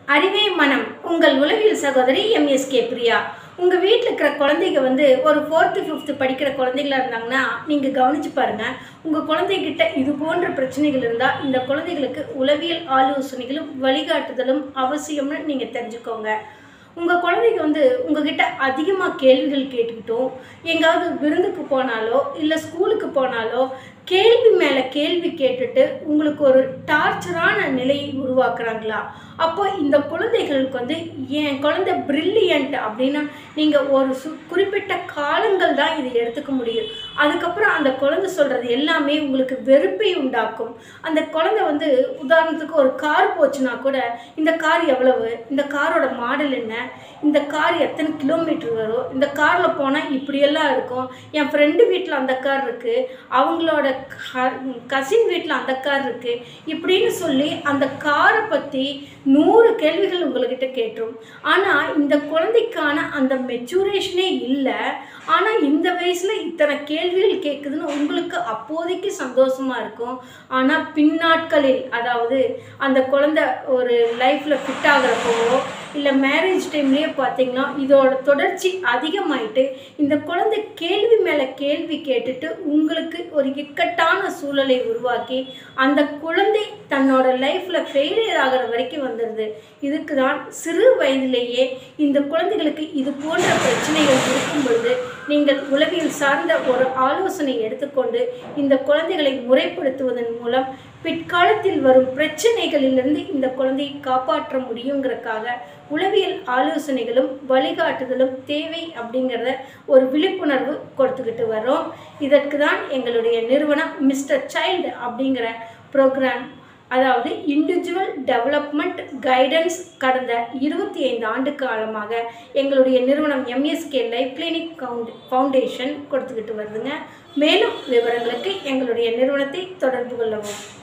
அறிவே மனம் உங்கள் உளவியல் சகோதரி எம்எஸ்கே பிரியா உங்கள் வீட்டில் இருக்கிற குழந்தைங்க வந்து ஒரு ஃபோர்த்து ஃபிஃப்த்து படிக்கிற குழந்தைங்களா இருந்தாங்கன்னா நீங்கள் கவனிச்சு பாருங்கள் உங்கள் குழந்தைகிட்ட இது போன்ற பிரச்சனைகள் இருந்தால் இந்த குழந்தைகளுக்கு உளவியல் ஆலோசனைகளும் வழிகாட்டுதலும் அவசியம்னு நீங்கள் தெரிஞ்சுக்கோங்க உங்கள் குழந்தைங்க வந்து உங்ககிட்ட அதிகமாக கேள்விகள் கேட்டுக்கிட்டும் எங்காவது விருந்துக்கு போனாலோ இல்லை ஸ்கூலுக்கு போனாலோ கேள்வி மேலே கேள்வி கேட்டுட்டு உங்களுக்கு ஒரு டார்ச்சரான நிலையை உருவாக்குறாங்களா அப்போ இந்த குழந்தைகளுக்கு வந்து என் குழந்தை பிரில்லியன்ட் அப்படின்னா நீங்கள் ஒரு சு குறிப்பிட்ட காலங்கள் தான் இதை எடுத்துக்க முடியும் அதுக்கப்புறம் அந்த குழந்தை சொல்கிறது எல்லாமே உங்களுக்கு வெறுப்பை உண்டாக்கும் அந்த குழந்தை வந்து உதாரணத்துக்கு ஒரு கார் போச்சுன்னா கூட இந்த கார் எவ்வளவு இந்த காரோட மாடல் என்ன இந்த கார் எத்தனை கிலோமீட்டர் வரும் இந்த காரில் போனால் இப்படியெல்லாம் இருக்கும் என் ஃப்ரெண்டு வீட்டில் அந்த கார் இருக்குது அவங்களோட கசின் வீட்டில் அந்த கார் இருக்குது இப்படின்னு சொல்லி அந்த காரை பற்றி நூறு கேள்விகள் உங்கள்கிட்ட கேட்டுரும் ஆனால் இந்த குழந்தைக்கான அந்த மெச்சூரேஷனே இல்லை ஆனால் இந்த வயசில் இத்தனை கேள்விகள் கேட்குதுன்னு உங்களுக்கு அப்போதைக்கு சந்தோஷமாக இருக்கும் ஆனால் பின்னாட்களில் அதாவது அந்த குழந்தை ஒரு லைஃப்பில் ஃபிட் ஆகிறப்போவோ இல்லை மேரேஜ் டைம்லேயே பார்த்தீங்கன்னா இதோட தொடர்ச்சி அதிகமாயிட்டு இந்த குழந்தை கேள்வி மேலே கேள்வி கேட்டுட்டு உங்களுக்கு ஒரு இக்கட்டான சூழலை உருவாக்கி அந்த குழந்தை தன்னோட லைஃப்பில் ஃபெயிலியர் ஆகிற வரைக்கும் வந்துடுது இதுக்கு தான் சிறு வயதிலேயே இந்த குழந்தைகளுக்கு இது போன்ற பிரச்சனைகள் இருக்கும் பொழுது நீங்கள் உளவியல் சார்ந்த ஒரு ஆலோசனை எடுத்துக்கொண்டு இந்த குழந்தைகளை முறைப்படுத்துவதன் மூலம் பிற்காலத்தில் வரும் பிரச்சனைகளிலிருந்து இந்த குழந்தையை காப்பாற்ற முடியுங்கிறதுக்காக உளவியல் ஆலோசனைகளும் வழிகாட்டுதலும் தேவை அப்படிங்கிறத ஒரு விழிப்புணர்வு கொடுத்துக்கிட்டு வரோம் இதற்கு தான் எங்களுடைய நிறுவனம் மிஸ்டர் சைல்டு அப்படிங்கிற ப்ரோக்ராம் அதாவது இண்டிவிஜுவல் டெவலப்மெண்ட் கைடன்ஸ் கடந்த இருபத்தி ஐந்து ஆண்டு காலமாக எங்களுடைய நிறுவனம் MSK life clinic count foundation கொடுத்துக்கிட்டு வருதுங்க மேலும் விவரங்களுக்கு எங்களுடைய நிறுவனத்தை தொடர்பு கொள்ளவும்